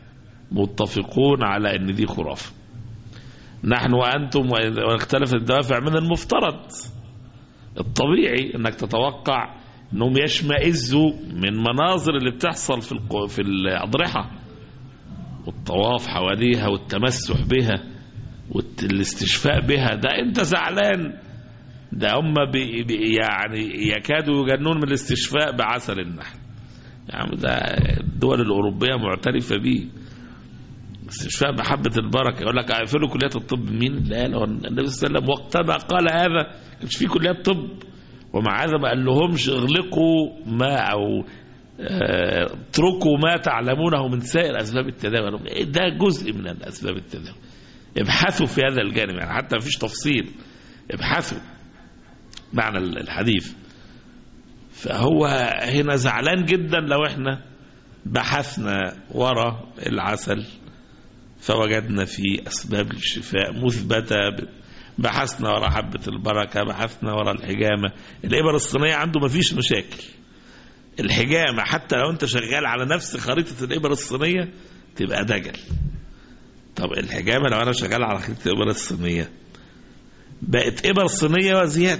متفقون على ان دي خرافه نحن وانتم وان وإن اختلفت الدوافع من المفترض الطبيعي انك تتوقع انهم يشمئزوا من مناظر اللي بتحصل في الق- في الاضرحه والطواف حواليها والتمسح بها والاستشفاء بها ده انت زعلان ده هم بي بي يعني يكادوا يجنون من الاستشفاء بعسل النحل يعني ده الدول الأوروبية معترفة به استشفاء بحبة البركة يقول لك اقفلوا كليات الطب مين لا لا النبي صلى الله عليه وسلم وقتما قال هذا كانش في كليات طب ومع هذا ما قال لهمش اغلقوا ما او آه، اتركوا ما تعلمونه من سائر اسباب التداوي قال لهم إيه ده جزء من الاسباب التداوي ابحثوا في هذا الجانب يعني حتى مفيش تفصيل ابحثوا معنى الحديث فهو هنا زعلان جدا لو احنا بحثنا ورا العسل فوجدنا فيه أسباب الشفاء مثبتة بحثنا ورا حبة البركة بحثنا ورا الحجامة الإبر الصينية عنده مفيش مشاكل الحجامة حتى لو أنت شغال على نفس خريطة الإبر الصينية تبقى دجل طب الحجامة لو أنا شغال على خريطة الإبر الصينية بقت إبر صينية وزيادة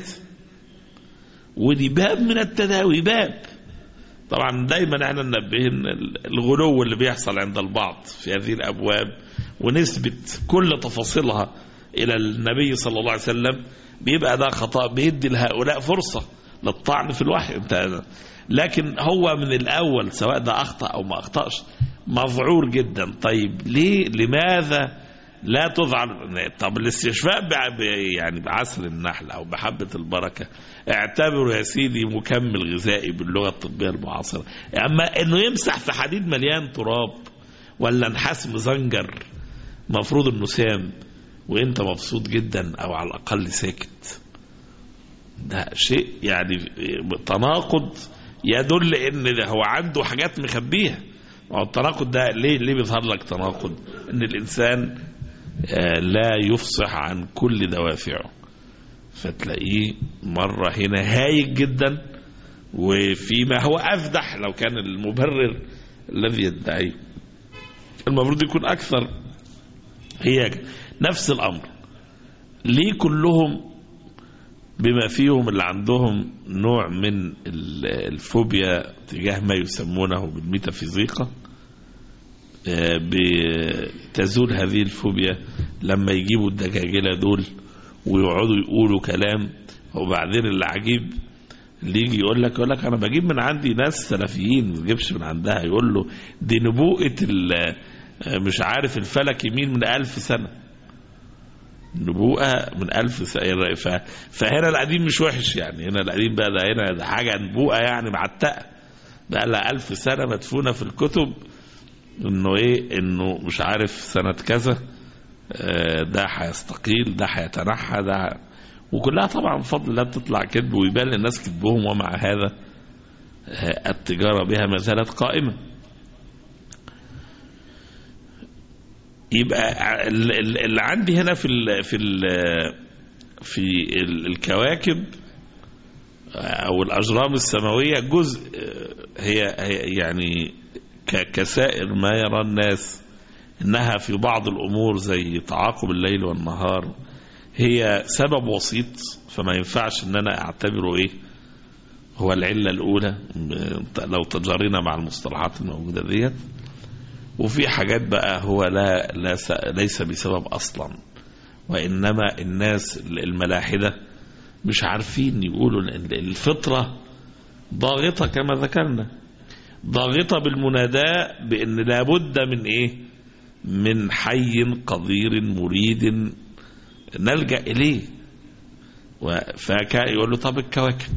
ودي باب من التداوي باب طبعا دايما احنا ننبه ان الغلو اللي بيحصل عند البعض في هذه الابواب ونثبت كل تفاصيلها الى النبي صلى الله عليه وسلم بيبقى ده خطا بيدي لهؤلاء فرصه للطعن في الوحي انت لكن هو من الاول سواء ده اخطا او ما اخطاش مذعور جدا طيب ليه لماذا لا تذعر طب الاستشفاء بع- ب- يعني بعسل النحل او بحبه البركه اعتبره يا سيدي مكمل غذائي باللغه الطبيه المعاصره اما انه يمسح في حديد مليان تراب ولا نحاس مزنجر مفروض انه سام وانت مبسوط جدا او على الاقل ساكت ده شيء يعني تناقض يدل ان ده هو عنده حاجات مخبيها ما هو التناقض ده ليه ليه بيظهر لك تناقض ان الانسان آه، لا يفصح عن كل دوافعه فتلاقيه مرة هنا هايج جدا وفيما هو أفدح لو كان المبرر الذي يدعي المفروض يكون أكثر هي نفس الأمر ليه كلهم بما فيهم اللي عندهم نوع من ال- الفوبيا تجاه ما يسمونه بالميتافيزيقا آه، بتزول هذه الفوبيا لما يجيبوا الدجاجلة دول ويقعدوا يقولوا كلام وبعدين اللي عجيب اللي يجي يقول لك يقول لك انا بجيب من عندي ناس سلفيين ما تجيبش من عندها يقول له دي نبوءه ال- مش عارف الفلك يمين من ألف سنه نبوءة من ألف سنة ف... فهنا القديم مش وحش يعني هنا القديم بقى ده هنا ده حاجة نبوءة يعني معتقة بقى لها ألف سنة مدفونة في الكتب إنه إيه إنه مش عارف سنة كذا آه، ده هيستقيل ده هيتنحى ده وكلها طبعا بفضل الله بتطلع كذب ويبان للناس كذبهم ومع هذا آه، التجارة بها ما زالت قائمة يبقى ال- ال- اللي عندي هنا في ال في ال في ال- الكواكب او الاجرام السماويه جزء هي, هي يعني ك- كسائر ما يرى الناس انها في بعض الامور زي تعاقب الليل والنهار هي سبب وسيط فما ينفعش ان انا اعتبره ايه هو العله الاولى لو تجارينا مع المصطلحات الموجوده ديت وفي حاجات بقى هو لا, لا س- ليس بسبب اصلا وانما الناس الملاحده مش عارفين يقولوا ان الفطره ضاغطه كما ذكرنا ضاغطه بالمناداه بان لابد من ايه من حي قدير مريد نلجا اليه فكان يقول له طب الكواكب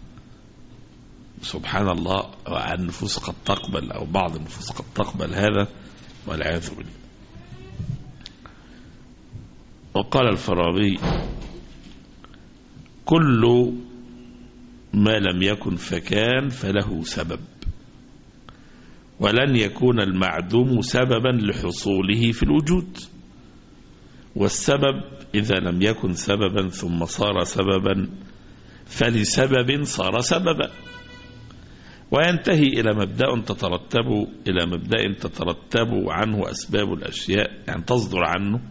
سبحان الله النفوس قد تقبل أو بعض النفوس قد تقبل هذا والعياذ بالله وقال الفارابي كل ما لم يكن فكان فله سبب ولن يكون المعدوم سببا لحصوله في الوجود والسبب إذا لم يكن سببا ثم صار سببا فلسبب صار سببا وينتهي إلى مبدأ تترتب إلى مبدأ تترتب عنه أسباب الأشياء يعني تصدر عنه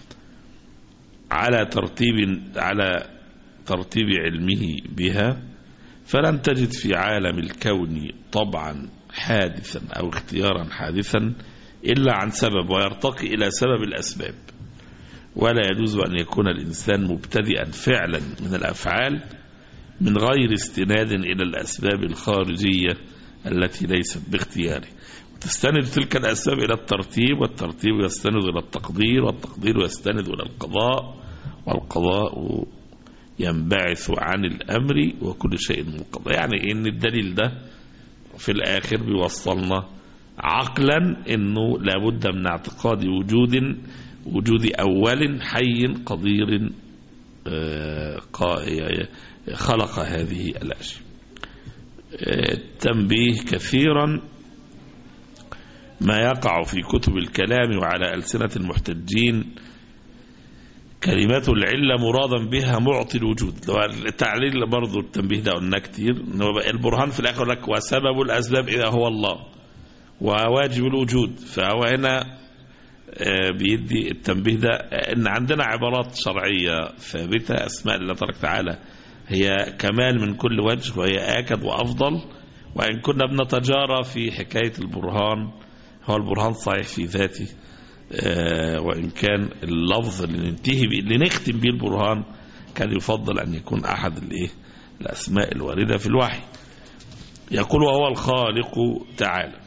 على ترتيب على ترتيب علمه بها فلن تجد في عالم الكون طبعا حادثا أو اختيارا حادثا إلا عن سبب ويرتقي إلى سبب الأسباب ولا يجوز أن يكون الإنسان مبتدئا فعلا من الأفعال من غير استناد إلى الأسباب الخارجية التي ليست باختياره وتستند تلك الأسباب إلى الترتيب والترتيب يستند إلى التقدير والتقدير يستند إلى القضاء والقضاء ينبعث عن الأمر وكل شيء مقضى يعني إن الدليل ده في الآخر بيوصلنا عقلا إنه لابد من اعتقاد وجود وجود أول حي قدير آه، قا- خلق هذه الأشياء التنبيه كثيرا ما يقع في كتب الكلام وعلى ألسنة المحتجين كلمات العلة مرادا بها معطي الوجود لو التعليل برضو التنبيه ده قلنا كتير إنه بقى البرهان في الآخر لك وسبب الأسباب إذا هو الله وواجب الوجود فهو هنا آه، بيدي التنبيه ده ان عندنا عبارات شرعيه ثابته اسماء الله تبارك وتعالى هي كمال من كل وجه وهي اكد وافضل وان كنا بنتجارى في حكايه البرهان هو البرهان صحيح في ذاته آه، وان كان اللفظ اللي ننتهي بيه اللي نختم بيه البرهان كان يفضل ان يكون احد الايه الاسماء الوارده في الوحي يقول وهو الخالق تعالى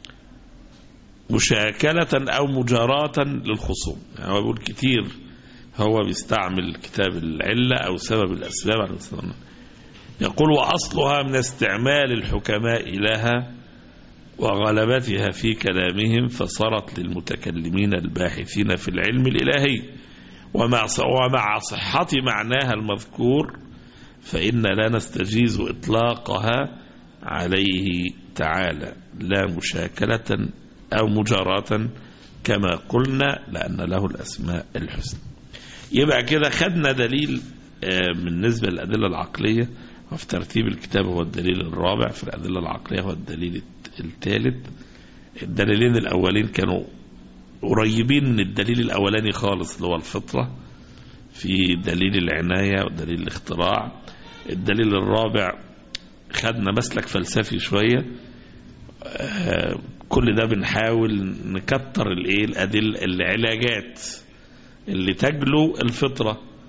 مشاكلة أو مجاراة للخصوم يعني هو بيقول كتير هو بيستعمل كتاب العلة أو سبب الأسباب على الإنسان. يقول وأصلها من استعمال الحكماء لها وغلبتها في كلامهم فصارت للمتكلمين الباحثين في العلم الإلهي ومع ومع صحة معناها المذكور فإن لا نستجيز إطلاقها عليه تعالى لا مشاكلة أو مجاراة كما قلنا لأن له الأسماء الحسنى يبقى كده خدنا دليل آه، بالنسبة للأدلة العقلية وفي ترتيب الكتاب هو الدليل الرابع في الأدلة العقلية هو الدليل الثالث الدليلين الأولين كانوا قريبين من الدليل الأولاني خالص اللي هو الفطرة في دليل العناية ودليل الاختراع الدليل الرابع خدنا مسلك فلسفي شوية آه، كل ده بنحاول نكتر الايه الادله العلاجات اللي تجلو الفطره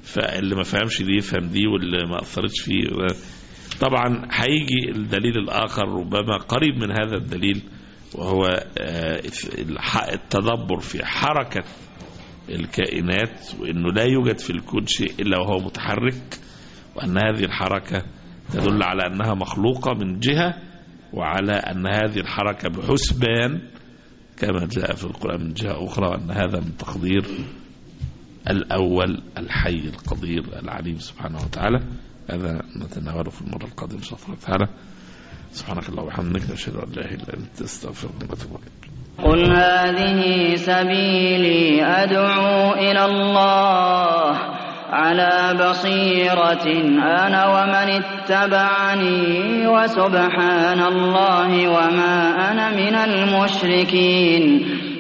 فاللي ما فهمش دي يفهم دي واللي ما أثرتش فيه طبعا هيجي الدليل الآخر ربما قريب من هذا الدليل وهو آه، الح- التدبر في حركة الكائنات وأنه لا يوجد في الكون شيء إلا وهو متحرك وأن هذه الحركة تدل على أنها مخلوقة من جهة وعلى أن هذه الحركة بحسبان كما جاء في القرآن من جهة أخرى وأن هذا من تقدير الأول الحي القدير العليم سبحانه وتعالى هذا نتناوله في المرة القادمة إن شاء الله تعالى سبحانك اللهم وبحمدك نشهد أن لا إله إلا أنت أستغفرك وأتوب إليك قل هذه سبيلي أدعو إلى الله على بصيرة أنا ومن اتبعني وسبحان الله وما أنا من المشركين